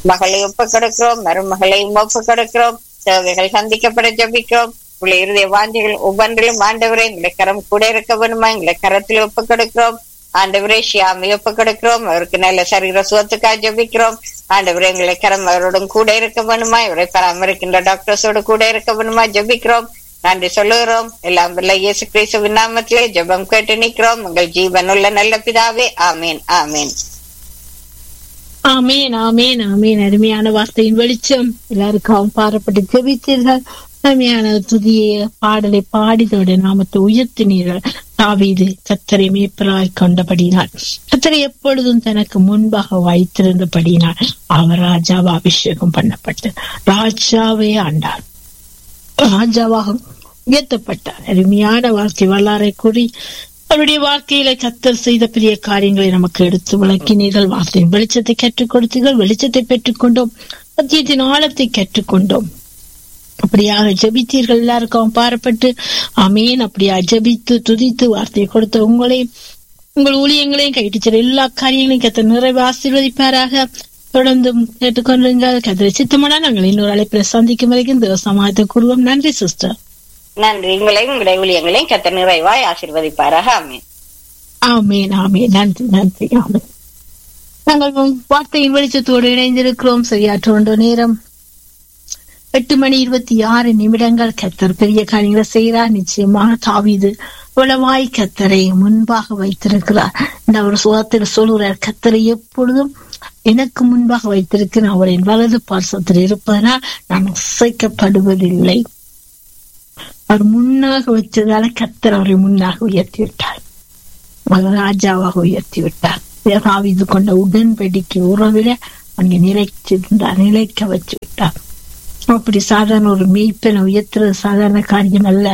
மகளை ஒப்பு கொடுக்கிறோம் மருமகளையும் ஒப்பு கொடுக்கிறோம் தேவைகள் சந்திக்கப்பட ஜபிக்கிறோம் உள்ள இருதய வாஞ்சிகள் ஒவ்வொன்றிலும் ஆண்டவரே எங்களை கரம் கூட இருக்க வேணுமா எங்களை கரத்தில் ஒப்பு கொடுக்கிறோம் ஆண்டவரே ஷியாமி ஒப்பு கொடுக்கிறோம் அவருக்கு நல்ல சரீர சுகத்துக்காக ஜபிக்கிறோம் ஆண்டவரே எங்களை கரம் அவருடன் கூட இருக்க வேணுமா இவரை பராமரிக்கின்ற டாக்டர்ஸோடு கூட இருக்க வேணுமா ஜபிக்கிறோம் நன்றி சொல்லுகிறோம் எல்லாம் வல்ல இயேசு கிறிஸ்துவின் நாமத்திலே ஜெபம் கேட்டு நிற்கிறோம் உங்கள் ஜீவனுள்ள நல்ல பிதாவே ஆமீன் ஆமீன் ஆமேன் ஆமேன் ஆமேன் அருமையான வார்த்தையின் வெளிச்சம் எல்லாருக்கும் பாரப்பட்டு ஜெபித்தீர்கள் அருமையான துதிய பாடலை பாடிதோட நாமத்தை உயர்த்தினீர்கள் தாவீது கத்தரை மேப்பராய் கொண்டபடினார் கத்தரை எப்பொழுதும் தனக்கு முன்பாக வைத்திருந்தபடினார் அவர் ராஜாவை அபிஷேகம் பண்ணப்பட்டு ராஜாவே ஆண்டார் ராஜாவாக உயர்த்தப்பட்டார் அருமையான வாழ்க்கை வரலாறை கூறி அவருடைய வாழ்க்கையில கத்தர் செய்த பெரிய காரியங்களை நமக்கு எடுத்து விளக்கினீர்கள் வார்த்தையின் வெளிச்சத்தை கற்றுக் கொடுத்தீர்கள் வெளிச்சத்தை பெற்றுக்கொண்டோம் சத்தியத்தின் ஆழத்தை கற்றுக்கொண்டோம் அப்படியாக ஜபித்தீர்கள் எல்லாருக்கும் பாரப்பட்டு அமீன் அப்படியா ஜபித்து துதித்து வார்த்தையை கொடுத்த உங்களையும் உங்கள் ஊழியங்களையும் கைட்டு எல்லா காரியங்களையும் கத்த நிறைவு ஆசீர்வதிப்பாராக தொடர்ந்து கேட்டுக்கொள்ளுங்கள் கத்திர சித்தமானா நாங்கள் இன்னொரு அழைப்பில் சந்திக்கும் வரைக்கும் தேவசமாயத்தை கூறுவோம் நன்றி சிஸ்டர் நன்றி உங்களையும் உங்களுடைய ஊழியங்களையும் கத்த நிறைவாய் ஆசீர்வதிப்பாராக ஆமீன் ஆமேன் ஆமேன் நன்றி நன்றி ஆமேன் நாங்கள் வார்த்தையின் வெளிச்சத்தோடு இணைந்திருக்கிறோம் சரியாற்ற நேரம் எட்டு மணி இருபத்தி ஆறு நிமிடங்கள் கத்தர் பெரிய காரியங்களை செய்கிறார் நிச்சயமாக தாவிது உளவாய் கத்தரை முன்பாக வைத்திருக்கிறார் இந்த அவர் சுகத்தில் சொல்கிறார் கத்தரை எப்பொழுதும் எனக்கு முன்பாக வைத்திருக்கிறேன் அவரின் வலது பார்சத்தில் இருப்பதனால் நான் அசைக்கப்படுவதில்லை அவர் முன்னாக வச்சதால கத்தர் அவரை முன்னாக உயர்த்தி விட்டார் அவர் ராஜாவாக உயர்த்தி விட்டார் தாவிது கொண்ட உடன்படிக்கை உறவில அங்கே நிலைச்சிருந்தார் நிலைக்க வச்சு விட்டார் அப்படி சாதாரண ஒரு மெய்ப்பெண்ணை உயர்த்துறது சாதாரண காரியம் அல்ல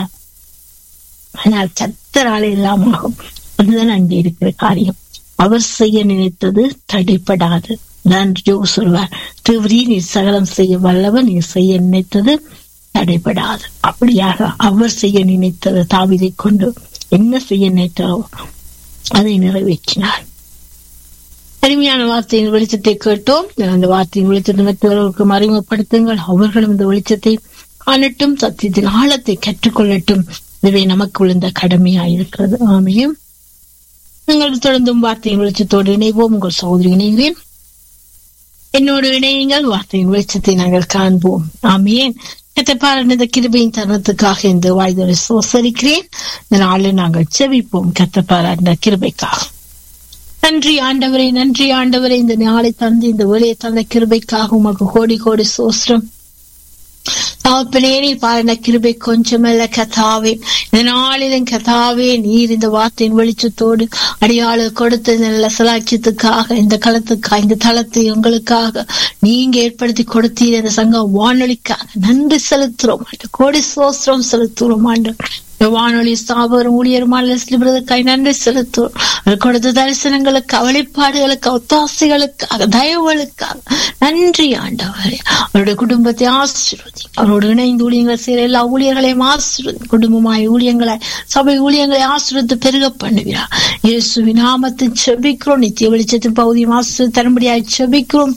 ஆனால் சத்தரால எல்லாம் ஆகும் அதுதான் அங்கே இருக்கிற காரியம் அவர் செய்ய நினைத்தது தடைப்படாது நான் ஜோ சொல்வார் தேவரி நீ சகலம் செய்ய வல்லவன் நீ செய்ய நினைத்தது தடைபடாது அப்படியாக அவர் செய்ய நினைத்தது தாவிதை கொண்டு என்ன செய்ய நினைத்தாரோ அதை நிறைவேற்றினார் அருமையான வார்த்தையின் வெளிச்சத்தை கேட்டோம் அந்த வார்த்தையின் வெளிச்சத்தை மற்றவர்களுக்கு அறிமுகப்படுத்துங்கள் அவர்களும் இந்த வெளிச்சத்தை காணட்டும் சத்தியத்தின் ஆழத்தை கற்றுக்கொள்ளட்டும் இதுவே நமக்கு விழுந்த கடமையாயிருக்கிறது ஆமையும் நீங்கள் தொடர்ந்தும் வார்த்தையின் வெளிச்சத்தோடு இணைவோம் உங்கள் சகோதரி இணைகிறேன் என்னோடு இணையுங்கள் வார்த்தையின் வெளிச்சத்தை நாங்கள் காண்போம் ஆமையேன் கத்தப்பாரன் இந்த கிருபையின் தருணத்துக்காக இந்த வாய்தோடு சோசரிக்கிறேன் இந்த நாளில் நாங்கள் செவிப்போம் கத்தப்பாரன் இந்த கிருபைக்காக நன்றி ஆண்டவரே நன்றி ஆண்டவரே இந்த நாளை தந்து இந்த வேலையை தந்த கிருபைக்காக உமக்கு கோடி கோடி சோஸ்திரம் தகப்பனே நீ பாருன கிருபை கொஞ்சமல்ல கதாவே இந்த நாளிலும் கதாவே நீர் இந்த வார்த்தையின் வெளிச்சத்தோடு அடியாளு கொடுத்த நல்ல சலாட்சியத்துக்காக இந்த களத்துக்காக இந்த தளத்தை உங்களுக்காக நீங்க ஏற்படுத்தி கொடுத்தீர் இந்த சங்கம் வானொலிக்காக நன்றி செலுத்துறோம் கோடி சோஸ்திரம் செலுத்துறோம் ஆண்டவர் வானொலி ஸ்தாபரம் ஊழியருமான பிரதற்காய் நன்றி செலுத்துவோம் கொடுத்த தரிசனங்களுக்கு அவளிப்பாடுகளுக்கு ஒத்தாசைகளுக்காக தயவுகளுக்காக நன்றி ஆண்டவரே அவருடைய குடும்பத்தை ஆசீர்வதி அவரோடு இணைந்து ஊழியங்கள் செய்யற எல்லா ஊழியர்களையும் ஆசீர்வதி குடும்பமாய் ஊழியங்களாய் சபை ஊழியங்களை ஆசீர்வத்து பெருக பண்ணுகிறார் இயேசு நாமத்தின் செபிக்கிறோம் நித்திய வெளிச்சத்தின் பகுதியும் ஆசீர்வதி தரும்படியாய் செபிக்கிறோம்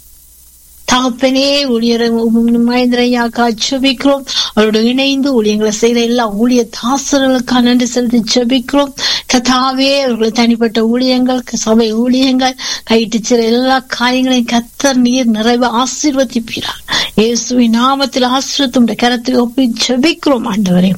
தகப்பனே ஊழியர் மகேந்திரையாக்கா ஜபிக்கிறோம் அவரோட இணைந்து ஊழியங்களை செய்த எல்லா ஊழிய தாசர்களுக்காக நன்றி செலுத்தி ஜபிக்கிறோம் கதாவே அவர்கள் தனிப்பட்ட ஊழியங்கள் சபை ஊழியங்கள் கைட்டு சிற எல்லா காரியங்களையும் கத்தர் நீர் நிறைவு ஆசீர்வதிப்பீரார் இயேசுவின் நாமத்தில் ஆசீர்வத்துடைய கரத்தில் ஒப்பி ஜபிக்கிறோம் ஆண்டவரே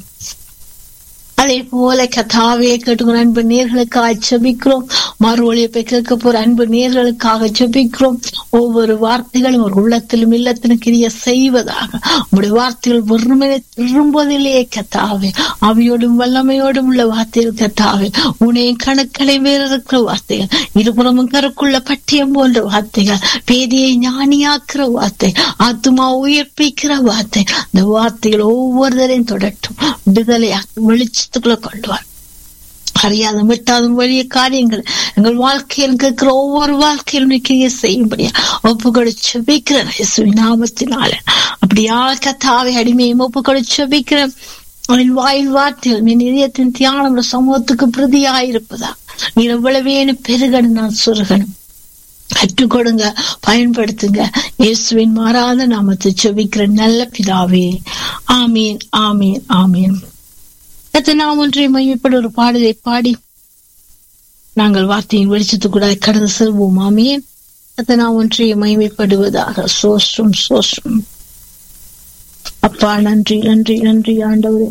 அதே போல கதாவே கேட்டுக்கிற அன்பு நேர்களுக்காக ஜபிக்கிறோம் மறு ஒழிப்பை கேட்க போற அன்பு நேர்களுக்காக ஜபிக்கிறோம் ஒவ்வொரு வார்த்தைகளும் ஒரு உள்ளத்திலும் இல்லத்திலும் கிரிய செய்வதாக உங்களுடைய வார்த்தைகள் வெறுமனை திரும்புவதிலேயே கத்தாவே அவையோடும் வல்லமையோடும் உள்ள வார்த்தைகள் கத்தாவே உனையும் கணக்களை வேற இருக்கிற வார்த்தைகள் இருபுறமும் கருக்குள்ள பட்டியம் போன்ற வார்த்தைகள் பேதியை ஞானியாக்குற வார்த்தை ஆத்துமா உயிர்ப்பிக்கிற வார்த்தை இந்த வார்த்தைகள் ஒவ்வொருத்தரையும் தொடட்டும் விடுதலையா வெளிச்சத்துக்குள்ள கொள்வார் அறியாத விட்டாதும் வழிய காரியங்கள் எங்கள் வாழ்க்கையில் கேட்கிற ஒவ்வொரு வாழ்க்கையிலும் கிரிய செய்யும்படியா ஒப்புக்கொடு செபிக்கிற நாமத்தினால அப்படியா கத்தாவை அடிமையும் ஒப்புக்கொடு செபிக்கிற அவன் வாயில் வார்த்தைகள் என் இதயத்தின் தியானம் சமூகத்துக்கு பிரதியாயிருப்பதா நீ எவ்வளவேனு பெருகணும் நான் சொருகணும் கற்றுக் கொடுங்க பயன்படுத்துங்க இயேசுவின் மாறாத நாமத்தை செபிக்கிற நல்ல பிதாவே ஆமீன் ஆமீன் ஆமீன் கத்த நாம் ஒன்றை மையப்பட ஒரு பாடலை பாடி நாங்கள் வார்த்தையின் வெளிச்சத்துக்கூட கடந்து செல்வோம் ஆமீன் கத்த நாம் ஒன்றை மகிமைப்படுவதாக சோஸ்ரம் சோஸ்ரம் அப்பா நன்றி நன்றி நன்றி ஆண்டவரே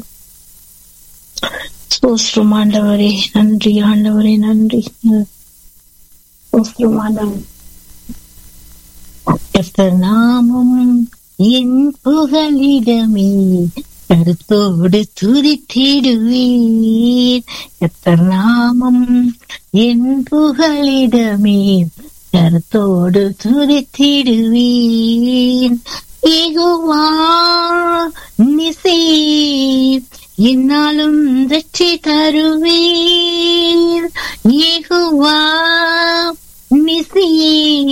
சோஸ்ரம் ஆண்டவரே நன்றி ஆண்டவரே நன்றி சோஸ்ரம் ஆண்டவரே கர்த்தர் நாமம் என் புகலிடமே கருத்தோடு துதித்திடுவீர் கர்த்தர் நாமம் என் புகலிடமே கருத்தோடு துதித்திடுவீர் ஏகுவா நிசே என்னாலும் வெற்றி தருவீர் ஏகுவா நிசியே